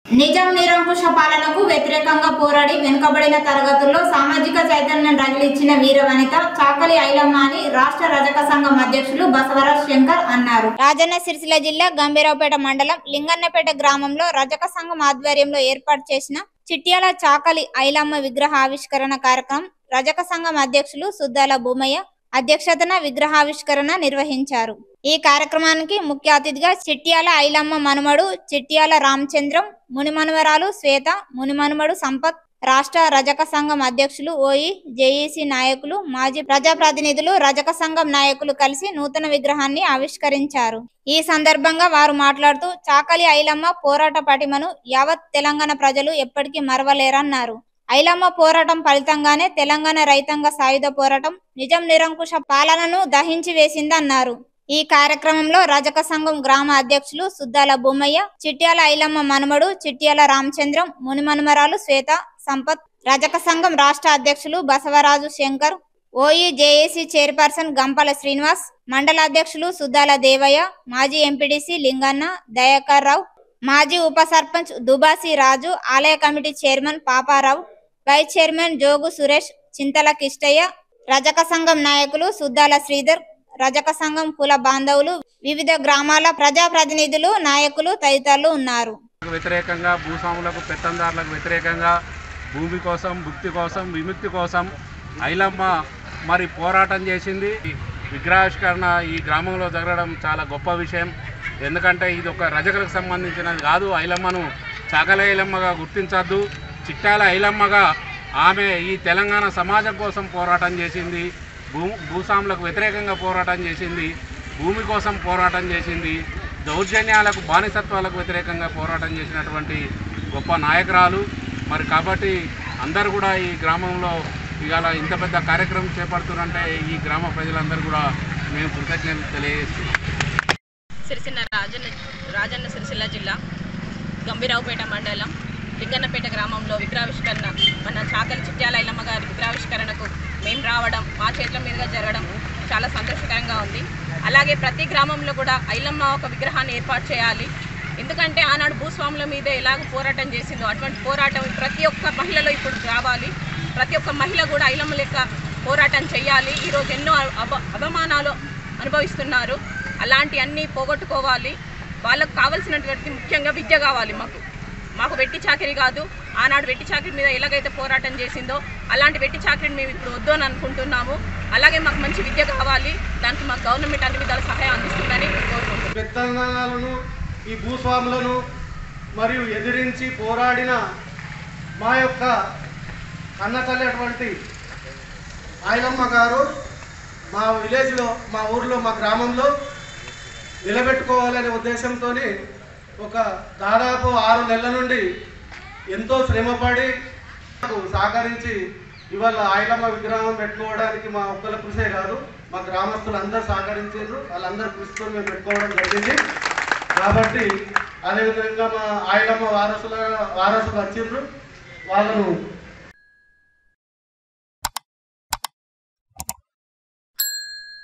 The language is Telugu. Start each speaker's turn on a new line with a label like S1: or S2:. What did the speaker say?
S1: నిజాం నిరంకుశ పాలనకు వ్యతిరేకంగా పోరాడి వెనుకబడిన తరగతుల్లో సామాజిక చైతన్యం రగిలిచ్చిన వీరవనిత చాకలి ఐలమ్మ అని రాష్ట్ర రజక సంఘం అధ్యక్షులు బసవరాజ్ శంకర్ అన్నారు రాజన్న సిరిసిల్ల జిల్లా గంభీరావుపేట మండలం లింగన్నపేట గ్రామంలో రజక సంఘం ఆధ్వర్యంలో ఏర్పాటు చేసిన చిట్యాల చాకలి ఐలమ్మ విగ్రహ ఆవిష్కరణ కార్యక్రమం రజక సంఘం అధ్యక్షులు సుద్దాల భూమయ్య అధ్యక్షతన విగ్రహావిష్కరణ నిర్వహించారు ఈ కార్యక్రమానికి ముఖ్య అతిథిగా చిట్యాల ఐలమ్మ మనుమడు చిట్యాల రామచంద్రం మునిమనుమరాలు శ్వేత మునిమనుమడు సంపత్ రాష్ట్ర రజక సంఘం అధ్యక్షులు ఓయి జేఈసీ నాయకులు మాజీ ప్రజాప్రతినిధులు రజక సంఘం నాయకులు కలిసి నూతన విగ్రహాన్ని ఆవిష్కరించారు ఈ సందర్భంగా వారు మాట్లాడుతూ చాకలి ఐలమ్మ పోరాట పటిమను యావత్ తెలంగాణ ప్రజలు ఎప్పటికీ మరవలేరన్నారు ఐలమ్మ పోరాటం ఫలితంగానే తెలంగాణ రైతాంగ సాయుధ పోరాటం నిజం నిరంకుశ పాలనను దహించి వేసిందన్నారు ఈ కార్యక్రమంలో రజక సంఘం గ్రామ అధ్యక్షులు సుద్దాల బొమ్మయ్య చిట్యాల ఐలమ్మ మనమడు చిట్యాల రామచంద్రం మునిమనుమరాలు శ్వేత సంపత్ రజక సంఘం రాష్ట్ర అధ్యక్షులు బసవరాజు శంకర్ ఓయి జేఏసీ చైర్పర్సన్ గంపల శ్రీనివాస్ మండల అధ్యక్షులు సుద్దాల దేవయ్య మాజీ ఎంపీడీసీ లింగన్న దయాకర్ రావు మాజీ ఉప సర్పంచ్ దుబాసి రాజు ఆలయ committee chairman Paparao vice chairman Jogu Suresh Chintala Kishtaiah రజక సంఘం నాయకులు సుద్దాల శ్రీధర్ రజక సంఘం కుల బాంధవులు వివిధ గ్రామాల ప్రజాప్రతినిధులు నాయకులు తదితరులు ఉన్నారు
S2: వ్యతిరేకంగా భూస్వాములకు పెత్తందారులకు వ్యతిరేకంగా భూమి కోసం భుక్తి కోసం విముక్తి కోసం ఐలమ్మ మరి పోరాటం చేసింది ఈ విగ్రహావిష్కరణ ఈ గ్రామంలో జరగడం చాలా గొప్ప విషయం ఎందుకంటే ఇది ఒక రజకులకు సంబంధించినది కాదు ఐలమ్మను చాకల ఐలమ్మగా గుర్తించద్దు చిట్టాల ఐలమ్మగా ఆమె ఈ తెలంగాణ సమాజం కోసం పోరాటం చేసింది భూ భూస్వాములకు వ్యతిరేకంగా పోరాటం చేసింది భూమి కోసం పోరాటం చేసింది దౌర్జన్యాలకు బానిసత్వాలకు వ్యతిరేకంగా పోరాటం చేసినటువంటి గొప్ప నాయకురాలు మరి కాబట్టి అందరూ కూడా ఈ గ్రామంలో ఇవాళ ఇంత పెద్ద కార్యక్రమం చేపడుతున్నారంటే ఈ గ్రామ ప్రజలందరూ కూడా మేము కృతజ్ఞతలు తెలియజేస్తున్నాం
S3: సిరిసిల్ల రాజన్న రాజన్న సిరిసిల్ల జిల్లా గంభీరావుపేట మండలం లింగన్నపేట గ్రామంలో విగ్రహావిష్కరణ మన చాకలి చిట్యాల ఐలమ్మ గారి విగ్రహావిష్కరణకు మేము రావడం మా చేతుల మీదుగా జరగడం చాలా సంతోషకరంగా ఉంది అలాగే ప్రతి గ్రామంలో కూడా ఐలమ్మ ఒక విగ్రహాన్ని ఏర్పాటు చేయాలి ఎందుకంటే ఆనాడు భూస్వాముల మీద ఎలాగ పోరాటం చేసిందో అటువంటి పోరాటం ప్రతి ఒక్క మహిళలో ఇప్పుడు రావాలి ప్రతి ఒక్క మహిళ కూడా ఐలమ్మ లెక్క పోరాటం చేయాలి ఈరోజు ఎన్నో అబ అవమానాలు అనుభవిస్తున్నారు అలాంటి అన్నీ పోగొట్టుకోవాలి వాళ్ళకు కావాల్సినటువంటి ముఖ్యంగా విద్య కావాలి మాకు మాకు వెట్టి చాకరీ కాదు ఆనాడు వెట్టి చాకరీ మీద ఎలాగైతే పోరాటం చేసిందో అలాంటి వెట్టి చాకరీని మేము ఇప్పుడు వద్దు అని అనుకుంటున్నాము అలాగే మాకు మంచి విద్య కావాలి దానికి మాకు గవర్నమెంట్ అన్ని విధాల సహాయం అందిస్తుందని కోరుకుంటున్నాము
S4: పెత్తనాలను ఈ భూస్వాములను మరియు ఎదిరించి పోరాడిన మా యొక్క అన్నతల్లి అటువంటి ఆయనమ్మ గారు మా విలేజ్లో మా ఊర్లో మా గ్రామంలో నిలబెట్టుకోవాలనే ఉద్దేశంతో ఒక దాదాపు ఆరు నెలల నుండి ఎంతో శ్రమపడి మాకు సహకరించి ఇవాళ ఆయనమ్మ విగ్రహం పెట్టుకోవడానికి మా ఒక్కల కృషే కాదు మా గ్రామస్తులు అందరూ సహకరించారు వాళ్ళందరూ కృషితో మేము పెట్టుకోవడం జరిగింది కాబట్టి అదేవిధంగా మా ఆయనమ్మ వారసుల వారసులు వచ్చిండ్రు వాళ్ళను